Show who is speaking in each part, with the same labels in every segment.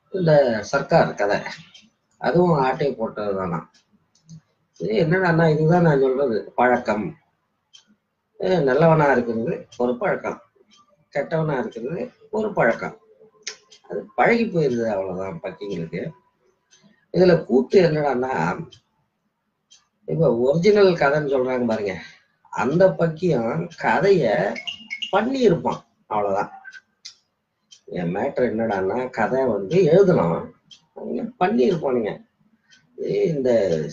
Speaker 1: இந்த சர்க்கார் கதை அதுவும் ஆட்டை போட்டது தானா இது என்னடான்னா இதுதான் நான் சொல்றது பழக்கம் அஹ் நல்லவனா இருக்கிறது ஒரு பழக்கம் கெட்டவனா இருக்கிறது ஒரு பழக்கம் அது பழகி போயிருது அவ்வளவுதான் பக்கிங்களுக்கு இதுல கூத்து என்னடான்னா இப்ப ஒரிஜினல் கதைன்னு சொல்றாங்க பாருங்க அந்த பக்கியம் கதைய பண்ணி இருப்பான் அவ்வளவுதான் என் மேட்டர் என்னடான்னா கதை வந்து எழுதணும் அவங்க பண்ணி இருப்பானுங்க இந்த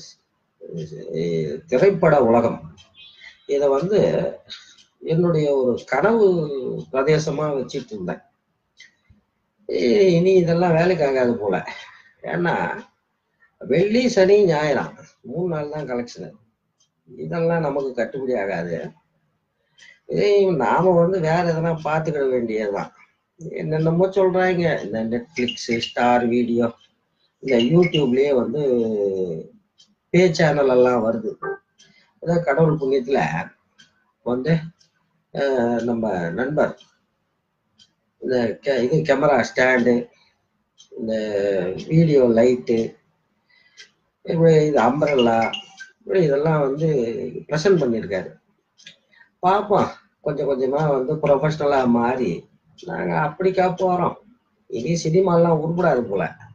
Speaker 1: திரைப்பட உலகம் இதை வந்து என்னுடைய ஒரு கனவு பிரதேசமா வச்சிட்டு இருந்தேன் ஏய், இனி இதெல்லாம் வேலைக்கு ஆகாது போல ஏன்னா வெள்ளி சனி ஞாயிறாம் மூணு நாள் தான் கலெக்ஷனு இதெல்லாம் நமக்கு கட்டுப்படி ஆகாது இதே நாம வந்து வேற எதனா பார்த்துக்கிட வேண்டியதுதான் என்னென்னமோ சொல்றாங்க இந்த நெட்ஃபிளிக்ஸ் ஸ்டார் வீடியோ இந்த யூடியூப்லயே வந்து பே சேனல் எல்லாம் வருது ஏதோ கடவுள் புண்ணியத்துல வந்து அஹ், நம்ம நண்பர் இந்த கே- இது கேமரா ஸ்டாண்டு இந்த வீடியோ லைட்டு இப்படி இது அம்பரல்லா இப்படி இதெல்லாம் வந்து ப்ரெசன்ட் பண்ணியிருக்காரு பார்ப்போம் கொஞ்சம் கொஞ்சமா வந்து ப்ரொஃபஷனலா மாறி நாங்க அப்படிக்கா போறோம் இனி சினிமாலாம் உருப்படாது போல